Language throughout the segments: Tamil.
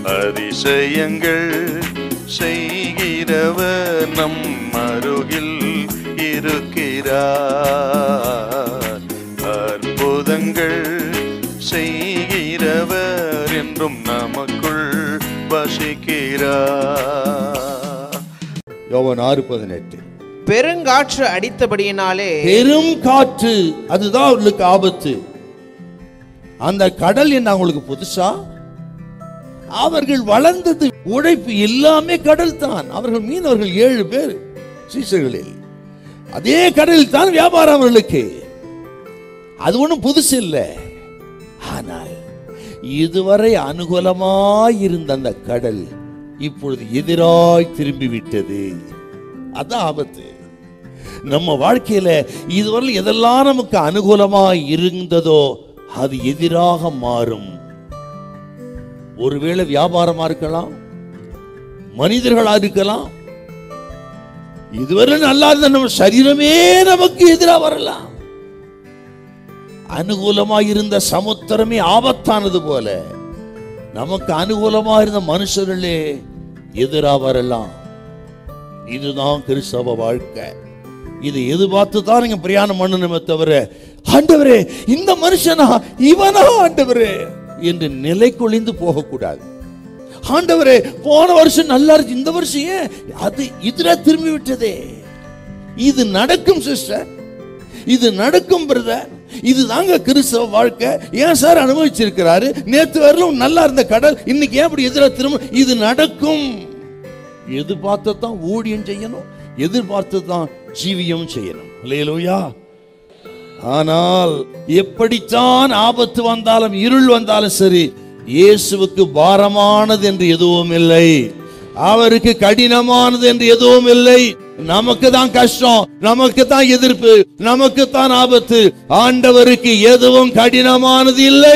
அதிசயங்கள் செய்கிறவர் நம் அருகில் இருக்கிறார் அற்புதங்கள் செய்கிறவர் என்றும் நமக்குள் வசிக்கிறார் யோவான் ஆறு பதினெட்டு பெருங்காற்று அடித்தபடியினாலே பெரும் காற்று அதுதான் அவர்களுக்கு ஆபத்து அந்த கடல் என்ன அவங்களுக்கு புதுசா அவர்கள் வளர்ந்தது உழைப்பு எல்லாமே கடல் தான் அவர்கள் மீனவர்கள் ஏழு பேர் சீசர்களில் அதே கடலில் தான் வியாபாரம் அவர்களுக்கு அது ஒண்ணும் புதுசு இல்லை ஆனால் இதுவரை அனுகூலமாய் இருந்த அந்த கடல் இப்பொழுது எதிராய் திரும்பி விட்டது அதான் ஆபத்து நம்ம வாழ்க்கையில இதுவரை எதெல்லாம் நமக்கு அனுகூலமாய் இருந்ததோ அது எதிராக மாறும் ஒருவேளை வியாபாரமா இருக்கலாம் மனிதர்களா இருக்கலாம் இதுவரை நல்லா இருந்த நம்ம சரீரமே நமக்கு எதிராக வரலாம் அனுகூலமாக இருந்த சமுத்திரமே ஆபத்தானது போல நமக்கு அனுகூலமா இருந்த மனுஷர்களே எதிரா வரலாம் இதுதான் கிறிஸ்தவ வாழ்க்கை இது எதிர்பார்த்து தான் நீங்க பிரயாணம் பண்ணணுமே தவிர ஆண்டவரே இந்த மனுஷனா இவனா ஆண்டவரே என்று நிலை கொழிந்து போகக்கூடாது ஆண்டவரே போன வருஷம் நல்லா இருக்கு இந்த வருஷம் ஏன் அது இதுல திரும்பி விட்டதே இது நடக்கும் சிஸ்டர் இது நடக்கும் பிரதர் இது தாங்க கிறிஸ்தவ வாழ்க்கை ஏன் சார் அனுபவிச்சிருக்கிறாரு நேத்து வரலும் நல்லா இருந்த கடல் இன்னைக்கு ஏன் அப்படி எதிர திரும்ப இது நடக்கும் எதிர்பார்த்து தான் ஊழியம் செய்யணும் எதிர்பார்த்து தான் ஜீவியம் செய்யணும் இல்லையா ஆனால் எப்படித்தான் ஆபத்து வந்தாலும் இருள் வந்தாலும் சரி இயேசுவுக்கு பாரமானது என்று எதுவும் இல்லை அவருக்கு கடினமானது என்று எதுவும் இல்லை நமக்கு தான் கஷ்டம் நமக்கு தான் எதிர்ப்பு நமக்கு தான் ஆபத்து ஆண்டவருக்கு எதுவும் கடினமானது இல்லை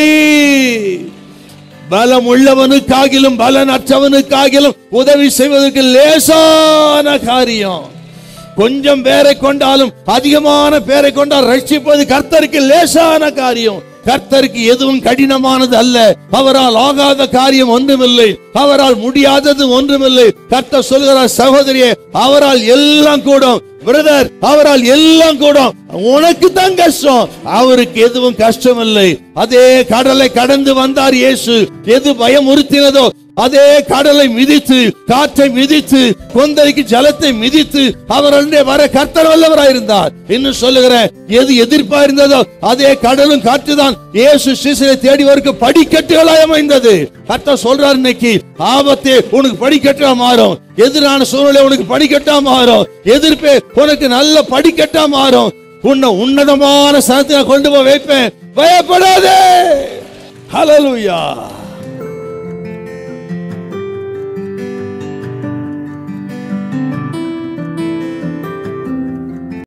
பலம் உள்ளவனுக்காகிலும் பலன் அற்றவனுக்காகிலும் உதவி செய்வதற்கு லேசான காரியம் கொஞ்சம் பேரை கொண்டாலும் அதிகமான பேரை கொண்டால் ரட்சிப்பது கர்த்தருக்கு லேசான காரியம் கர்த்தருக்கு எதுவும் கடினமானது அல்ல அவரால் ஆகாத காரியம் ஒன்றுமில்லை அவரால் முடியாதது ஒன்றுமில்லை கர்த்தர் சொல்கிறார் சகோதரியே அவரால் எல்லாம் கூடும் பிரதர் அவரால் எல்லாம் கூடும் உனக்கு தான் கஷ்டம் அவருக்கு எதுவும் கஷ்டம் இல்லை அதே கடலை கடந்து வந்தார் இயேசு எது பயமுறுத்தினதோ அதே கடலை மிதித்து காற்றை மிதித்து கொந்தளிக்கு ஜலத்தை மிதித்து அவருடைய வர கர்த்தர் வல்லவராயிருந்தார் இன்னும் சொல்லுகிறேன் எது எதிர்ப்பா இருந்ததோ அதே கடலும் காற்றுதான் இயேசு சிசிலை தேடி வரைக்கு படிக்கட்டுகளாய் அமைந்தது கர்த்தர் சொல்றார் இன்னைக்கு ஆபத்தே உனக்கு படிக்கட்டா மாறும் எதிரான சூழ்நிலை உனக்கு படிக்கட்டா மாறும் எதிர்ப்பே உனக்கு நல்ல படிக்கட்டா மாறும் உன்னை உன்னதமான சனத்தை கொண்டு போய் வைப்பேன் பயப்படாதே ஹalleluya